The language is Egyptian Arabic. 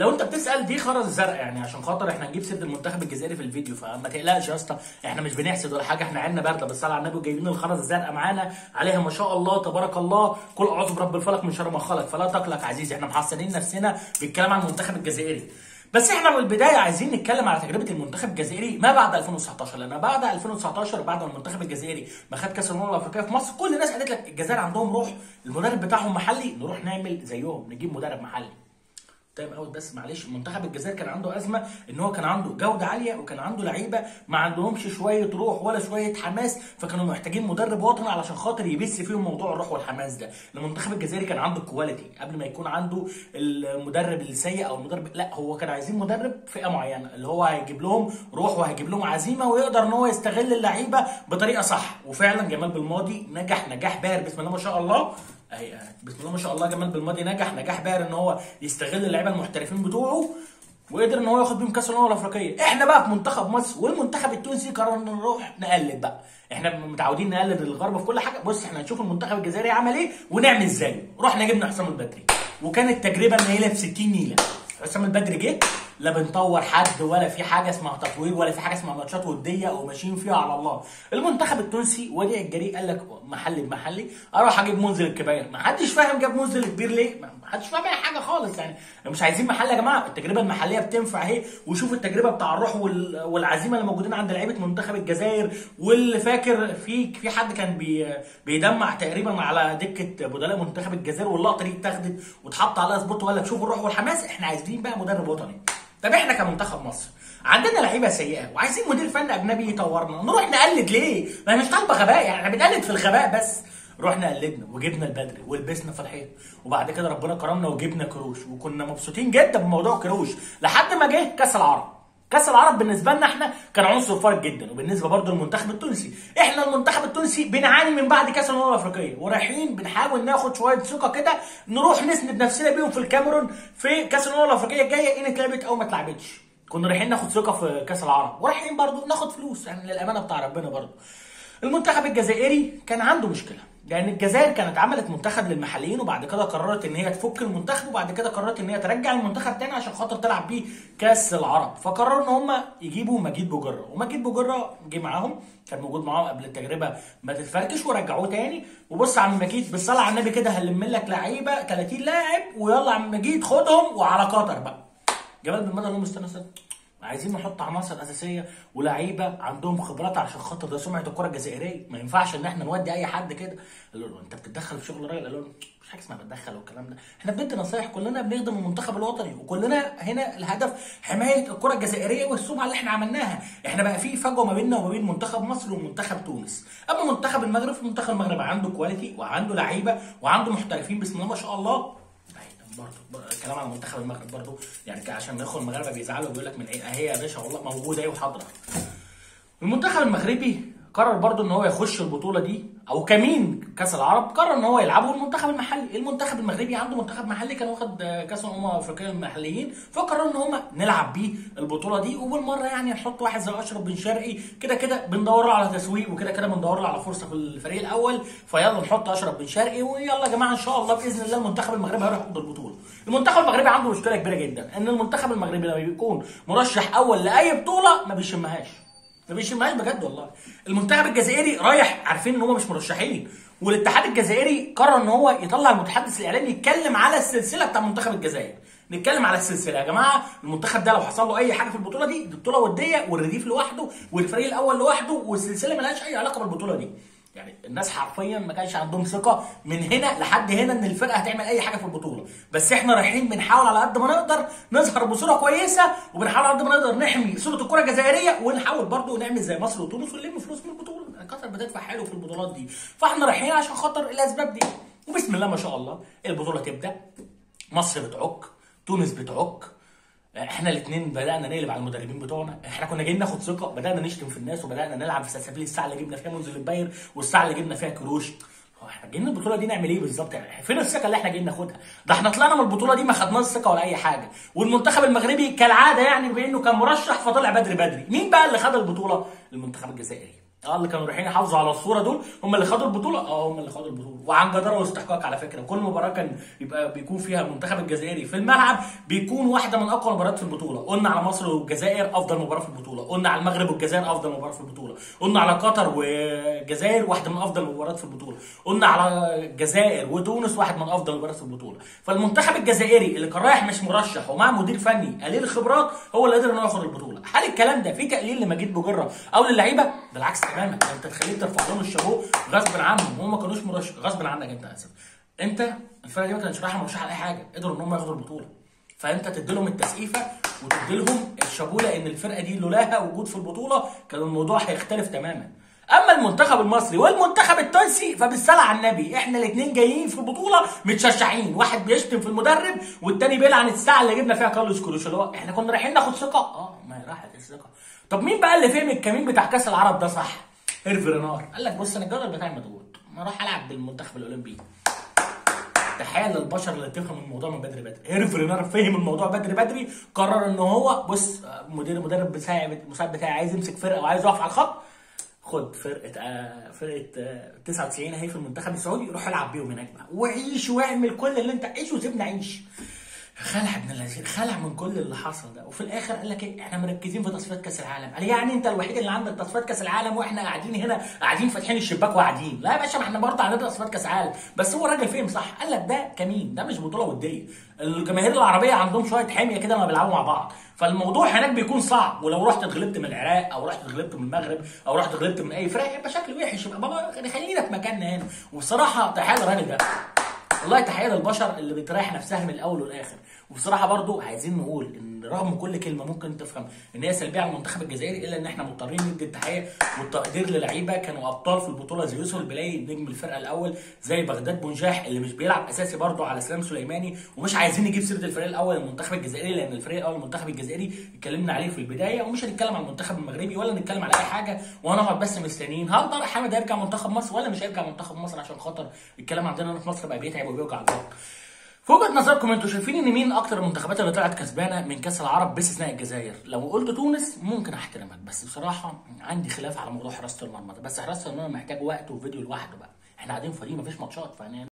لو انت بتسال دي خرز زرقاء يعني عشان خاطر احنا نجيب سيره المنتخب الجزائري في الفيديو فما تقلقش يا اسطى احنا مش بنحسد ولا حاجه احنا عيننا بارده بس على النبي جايبين الخرز الزرقاء معانا عليها ما شاء الله تبارك الله كل اعوذ برب الفلق من شر ما خلق فلا تقلق عزيزي احنا محصنين نفسنا بالكلام عن المنتخب الجزائري بس احنا من البدايه عايزين نتكلم على تجربه المنتخب الجزائري ما بعد 2019 لان بعد 2019 بعد ما المنتخب الجزائري ما خد كاس الامم الافريقيه في مصر كل الناس قالت لك الجزائر عندهم روح المدرب بتاعهم محلي نروح نعمل زيهم نجيب مدرب محلي تايم اوت بس معلش منتخب الجزائر كان عنده ازمه ان هو كان عنده جوده عاليه وكان عنده لعيبه ما عندهمش شويه روح ولا شويه حماس فكانوا محتاجين مدرب وطني علشان خاطر يبث فيهم موضوع الروح والحماس ده المنتخب الجزائري كان عنده الكواليتي قبل ما يكون عنده المدرب السيء او المدرب لا هو كان عايزين مدرب فئه معينه اللي هو هيجيب لهم روح وهيجيب لهم عزيمه ويقدر ان هو يستغل اللعيبه بطريقه صح وفعلا جمال بالماضي نجح نجاح باهر بسم الله ما شاء الله اهي بسم الله ما شاء الله جمال بالماضي نجح نجاح باهر ان هو يستغل اللعيبه المحترفين بتوعه وقدر ان هو ياخد بيهم كاس الامم الافريقيه احنا بقى في منتخب مصر والمنتخب التونسي قررنا نروح نقلد بقى احنا متعودين نقلد الغرب في كل حاجه بص احنا هنشوف المنتخب الجزائري عمل ايه ونعمل زيه رحنا جبنا حسام البدري وكانت تجربه نايله في 60 نيله حسام البدري جه لا بنطور حد ولا في حاجه اسمها تطوير ولا في حاجه اسمها ماتشات وديه وماشيين فيها على الله المنتخب التونسي وديع الجريء قال لك محلي بمحلي اروح اجيب منزل الكبير ما حدش فاهم جاب منزل الكبير ليه ما حدش فاهم اي حاجه خالص يعني مش عايزين محل يا جماعه التجربه المحليه بتنفع اهي وشوف التجربه بتاع الروح والعزيمه اللي موجودين عند لعيبه منتخب الجزائر واللي فاكر في في حد كان بي بيدمع تقريبا على دكه بدلاء منتخب الجزائر واللقطه دي اتاخدت واتحط عليها سبوت وقال لك شوف الروح والحماس احنا عايزين بقى مدرب وطني طب احنا كمنتخب مصر عندنا لعيبه سيئه وعايزين مدير فني اجنبي يطورنا نروح نقلد ليه؟ ما هي مش طالبه غباء يعني احنا بنقلد في الغباء بس رحنا قلدنا وجبنا البدري ولبسنا في الحيط وبعد كده ربنا كرمنا وجبنا كروش وكنا مبسوطين جدا بموضوع كروش لحد ما جه كاس العرب كاس العرب بالنسبه لنا احنا كان عنصر فارق جدا وبالنسبه برضه للمنتخب التونسي احنا المنتخب التونسي بنعاني من بعد كاس الامم الافريقيه ورايحين بنحاول ناخد شويه ثقه كده نروح نسند نفسنا بيهم في الكاميرون في كاس الامم الافريقيه الجايه ان اتلعبت او ما اتلعبتش كنا رايحين ناخد ثقه في كاس العرب ورايحين برضه ناخد فلوس يعني للامانه بتاع ربنا برضه المنتخب الجزائري كان عنده مشكله لان الجزائر كانت عملت منتخب للمحليين وبعد كده قررت ان هي تفك المنتخب وبعد كده قررت ان هي ترجع المنتخب تاني عشان خاطر تلعب بيه كاس العرب فقرروا ان هم يجيبوا مجيد بوجره ومجيد بوجره جه معاهم كان موجود معاهم قبل التجربه ما تتفركش ورجعوه تاني وبص يا عم مجيد بالصلاه على النبي كده هنلم لك لعيبه 30 لاعب ويلا يا عم مجيد خدهم وعلى قطر بقى جمال بن مدى لهم استنى استنى عايزين نحط عناصر اساسيه ولاعيبه عندهم خبرات عشان خاطر ده سمعه الكره الجزائريه ما ينفعش ان احنا نودي اي حد كده قالوا له انت بتتدخل في شغل الراجل قالوا له مش حاجه اسمها بتدخل والكلام ده احنا بندي نصايح كلنا بنخدم المنتخب الوطني وكلنا هنا الهدف حمايه الكره الجزائريه والسمعه اللي احنا عملناها احنا بقى في فجوه ما بيننا وما بين منتخب مصر ومنتخب تونس اما منتخب المغرب فمنتخب المغرب عنده كواليتي وعنده لعيبه وعنده محترفين بسم الله ما شاء الله برضه الكلام على منتخب المغرب برضه يعني عشان ندخل المغاربه بيزعلوا ويقول لك من ايه اهي يا باشا والله موجوده اهي وحاضره المنتخب المغربي قرر برضه ان هو يخش البطوله دي او كمين كاس العرب قرر ان هو يلعبه المنتخب المحلي المنتخب المغربي عنده منتخب محلي كان واخد كاس الامم الافريقيه المحليين فقرروا ان هم نلعب بيه البطوله دي وبالمره يعني نحط واحد زي اشرف بن شرقي كده كده بندور له على تسويق وكده كده بندور له على فرصه في الفريق الاول فيلا نحط اشرف بن شرقي ويلا يا جماعه ان شاء الله باذن الله المنتخب المغربي هيروح ياخد البطوله المنتخب المغربي عنده مشكله كبيره جدا ان المنتخب المغربي لما بيكون مرشح اول لاي بطوله ما بيشمهاش ما بيشمهاش بجد والله المنتخب الجزائري رايح عارفين ان هم مش مرشحين والاتحاد الجزائري قرر ان هو يطلع المتحدث الاعلامي يتكلم على السلسله بتاع منتخب الجزائر نتكلم على السلسله يا جماعه المنتخب ده لو حصل له اي حاجه في البطوله دي دي بطوله وديه والرديف لوحده والفريق الاول لوحده والسلسله ملهاش اي علاقه بالبطوله دي يعني الناس حرفيا ما كانش عندهم ثقه من هنا لحد هنا ان الفرقه هتعمل اي حاجه في البطوله بس احنا رايحين بنحاول على قد ما نقدر نظهر بصوره كويسه وبنحاول على قد ما نقدر نحمي صوره الكره الجزائريه ونحاول برضو نعمل زي مصر وتونس ونلم فلوس من البطوله قطر بتدفع حلو في البطولات دي فاحنا رايحين عشان خاطر الاسباب دي وبسم الله ما شاء الله البطوله تبدا مصر بتعك تونس بتعك احنا الاثنين بدانا نقلب على المدربين بتوعنا احنا كنا جايين ناخد ثقه بدانا نشتم في الناس وبدانا نلعب في سلسبيل الساعه اللي جبنا فيها منذر الباير والساعه اللي جبنا فيها كروش هو احنا جايين البطوله دي نعمل ايه بالظبط يعني فين الثقه اللي احنا جايين ناخدها ده احنا طلعنا من البطوله دي ما خدناش ثقه ولا اي حاجه والمنتخب المغربي كالعاده يعني بما انه كان مرشح فطلع بدري بدري مين بقى اللي خد البطوله المنتخب الجزائري اه اللي كانوا رايحين يحافظوا على الصوره دول هم اللي خدوا البطوله اه هم اللي خدوا البطوله وعن جداره واستحقاق على فكره كل مباراه كان يبقى بيكون فيها المنتخب الجزائري في الملعب بيكون واحده من اقوى المباريات في البطوله قلنا على مصر والجزائر افضل مباراه في البطوله قلنا على المغرب والجزائر افضل مباراه في البطوله قلنا على قطر والجزائر واحده من افضل المباريات في البطوله قلنا على الجزائر وتونس واحد من افضل المباريات في البطوله فالمنتخب الجزائري اللي كان رايح مش مرشح ومع مدير فني قليل الخبرات هو اللي قدر انه ياخد البطوله هل الكلام ده فيه تقليل لمجيد بوجره او للعيبه بالعكس تماما ده انت تخليك ترفع لهم الشابوه غصب عنهم هم ما كانوش مرشح غصب عنك انت اسف انت الفرقه دي ما كانتش رايحه مرشحه لاي حاجه قدروا ان هم ياخدوا البطوله فانت تدي لهم التسقيفه وتدي لهم الشابوه لان الفرقه دي لولاها وجود في البطوله كان الموضوع هيختلف تماما اما المنتخب المصري والمنتخب التونسي فبالصلاه على النبي احنا الاثنين جايين في البطوله متششعين واحد بيشتم في المدرب والتاني بيلعن الساعه اللي جبنا فيها كارلوس كروش اللي هو احنا كنا رايحين ناخد ثقه اه ما هي راحت الثقه طب مين بقى اللي فهم الكمين بتاع كاس العرب ده صح هيرفي رينار قال لك بص انا الجدول بتاعي مضغوط ما اروح العب بالمنتخب الاولمبي تحيه للبشر اللي تفهم الموضوع من بدري بدري هيرفي رينار فهم الموضوع بدري بدري قرر ان هو بص مدير المدرب بتاعي المساعد بتاعي عايز يمسك فرقه وعايز يقف على الخط خد فرقه آه فرقه آه 99 اهي في المنتخب السعودي روح العب بيهم هناك بقى وعيش واعمل كل اللي انت عيش وسيبنا عيش خلع ابن اللذين خلع من كل اللي حصل ده وفي الاخر قال لك ايه احنا مركزين في تصفيات كاس العالم قال يعني انت الوحيد اللي عندك تصفيات كاس العالم واحنا قاعدين هنا قاعدين فاتحين الشباك وقاعدين لا يا باشا ما احنا برضه عندنا تصفيات كاس العالم بس هو الراجل فهم صح قال لك ده كمين ده مش بطوله وديه الجماهير العربيه عندهم شويه حميه كده لما بيلعبوا مع بعض فالموضوع هناك بيكون صعب ولو رحت اتغلبت من العراق او رحت اتغلبت من المغرب او رحت اتغلبت من اي فرقه يبقى شكل وحش يبقى بابا خلينا في مكاننا هنا وبصراحه تحيه للراجل ده والله تحيه للبشر اللي بتريح نفسها من الاول والاخر وبصراحه برضو عايزين نقول ان رغم كل كلمه ممكن تفهم ان هي سلبيه على المنتخب الجزائري الا ان احنا مضطرين ندي التحيه والتقدير للعيبه كانوا ابطال في البطوله زي يوسف البلاي نجم الفرقه الاول زي بغداد بنجاح اللي مش بيلعب اساسي برضو على اسلام سليماني ومش عايزين نجيب سيره الفريق الاول المنتخب الجزائري لان الفريق الاول المنتخب الجزائري اتكلمنا عليه في البدايه ومش هنتكلم على المنتخب المغربي ولا نتكلم على اي حاجه وهنقعد بس مستنيين هل طارق حامد هيرجع منتخب مصر ولا مش هيرجع منتخب مصر عشان خاطر الكلام عندنا هنا في مصر بقى بيتعب وبيوجع الظهر في وجهه نظركم انتوا شايفين ان مين اكتر المنتخبات اللي طلعت كسبانه من كاس العرب باستثناء الجزائر؟ لو قلت تونس ممكن احترمك بس بصراحه عندي خلاف على موضوع حراسه المرمى ده بس حراسه المرمى محتاج وقت وفيديو لوحده بقى احنا قاعدين فاضيين مفيش ماتشات فانا